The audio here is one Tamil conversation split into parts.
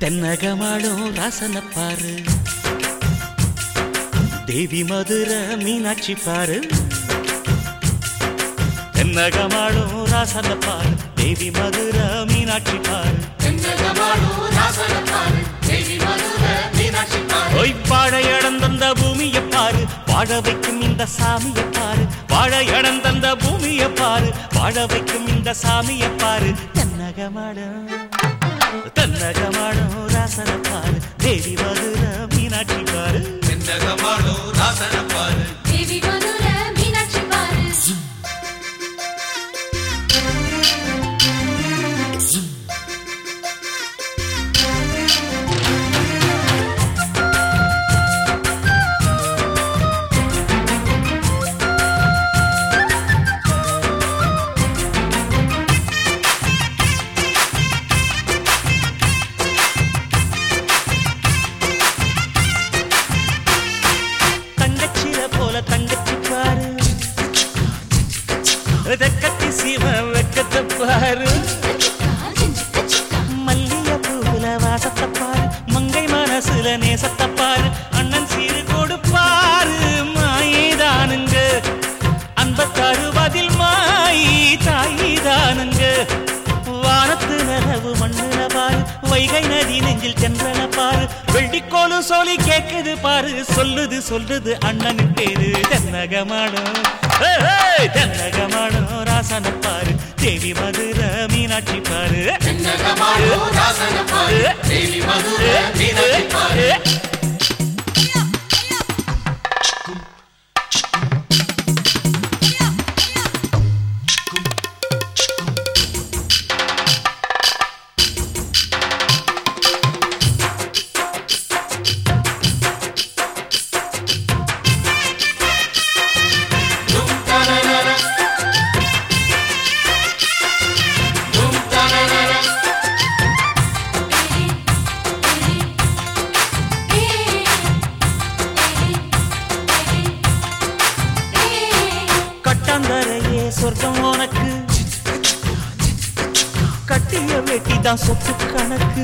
தென்னகமாடும் ராசன பாரு தேவி மதுர மீனாட்சி பாரு தென்னகமாடும் ராசன பாரு தேவி மதுர மீனாட்சி பாரு ஒய் வாழை தந்த பூமியை பாரு வாழ வைக்கும் இந்த சாமியை பாரு வாழை தந்த பூமியை பாரு வாழ வைக்கும் இந்த சாமியை பாரு தென்னகமாடும் தென்னகமாடும் ராசன பாரு தேவி மதுர மீனாட்சி பாரு தென்னகமாடோ ராசன பாரு தேவி மதுர மீனாட்சி பாரு தங்கச்சில போல தங்கச்சி பாரு வெக்கத்தி சீம வெக்கத்தை பாரு மல்லிய பூவுல வாசத்தை பாரு மங்கை மனசுல நேசத்தை பாரு அண்ணன் சீரு கொடுப்பாரு மாயிதானுங்க அன்ப தருவதில் மாயி தாயிதானுங்க வானத்து நிலவு மண்ணுல பாரு வைகை நதி நெஞ்சில் சென்றன பாரு வெள்ளிக்கோலு சொல்லி கேக்குது பாரு சொல்லுது சொல்லுது அண்ணனின் பேரு தென்னகமாடும் ஏய், ஏய், தென்னகமாடும் ராசன பாரு தேவி மதுர மீனாட்சி பாரு தென்னகமாடோ ராசன பாரு தேவி மதுர மீனாட்சி பாரு டும் தனனன டும் தனனன கட்டாந்தரையே சொர்க்கம் உனக்கு கட்டிய வெட்டிதான் சொத்து கணக்கு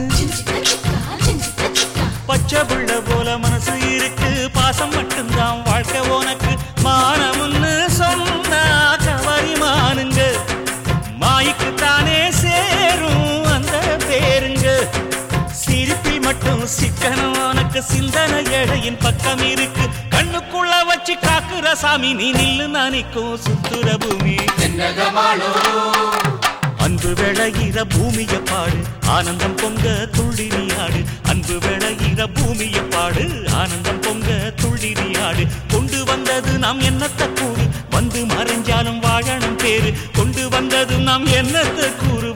பச்சை புள்ள போல மனசு இருக்கு பாசம் மட்டும்தான் வாழ்க்கை உனக்கு மானம்னு சொன்னா கவரிமானுங்க மாய்க்கு தானே சேரும் அந்த பேருங்க சிரிப்பில் மட்டும் சிக்கனம் உனக்கு சிந்தனை எடையின் பக்கம் இருக்கு கண்ணுக்குள்ள வச்சு காக்குற சாமி நீ நில்லு நானிக்கும் சுத்துற பூமி தென்னகமாடோ அன்பு விளையிற பூமிய பாடு ஆனந்தம் பொங்க துள்ளி நீ ஆடு அன்பு விளையிற பூமிய பாடு ஆனந்தம் பொங்க துள்ளி நீ ஆடு கொண்டு வந்தது நாம் என்னத்த கூறு வந்து மறைஞ்சாலும் வாழணும் பேரு கொண்டு வந்தது நாம் என்னத்த கூறு